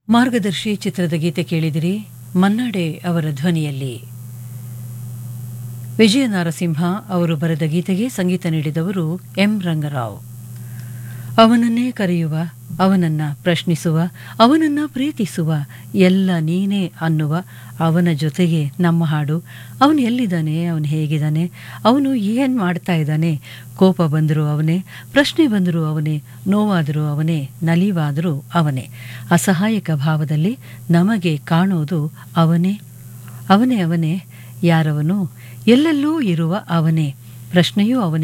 ಮಾರ್ಗದರ್ಶಿ ಚಿತ್ರದ ಗೀತೆ ಕೇಳಿದಿರಿ ಮನ್ನಾಡೆ ಅವರ ಧ್ವನಿಯಲ್ಲಿ ವಿಜಯ ನಾರಸಿಂಹ ಅವರು ಬರೆದ ಗೀತೆಗೆ ಸಂಗೀತ ನೀಡಿದವರು ಎಂ ರಂಗರಾವ್ ಅವನನ್ನೇ ಕರೆಯುವ ಅವನನ್ನ ಪ್ರಶ್ನಿಸುವ ಅವನನ್ನ ಪ್ರೀತಿಸುವ ಎಲ್ಲ ನೀನೇ ಅನ್ನುವ ಅವನ ಜೊತೆಗೆ ನಮ್ಮ ಹಾಡು ಅವನು ಎಲ್ಲಿದ್ದಾನೆ ಅವನು ಹೇಗಿದ್ದಾನೆ ಅವನು ಏನು ಮಾಡ್ತಾ ಇದ್ದಾನೆ ಕೋಪ ಬಂದರೂ ಅವನೇ ಪ್ರಶ್ನೆ ಬಂದರೂ ಅವನೇ ನೋವಾದರೂ ಅವನೇ ನಲಿವಾದರೂ ಅವನೇ ಅಸಹಾಯಕ ಭಾವದಲ್ಲಿ ನಮಗೆ ಕಾಣೋದು ಅವನೇ ಅವನೇ ಅವನೇ ಯಾರವನು ಎಲ್ಲೆಲ್ಲೂ ಇರುವ ಅವನೇ ಪ್ರಶ್ನೆಯೂ ಅವನೇ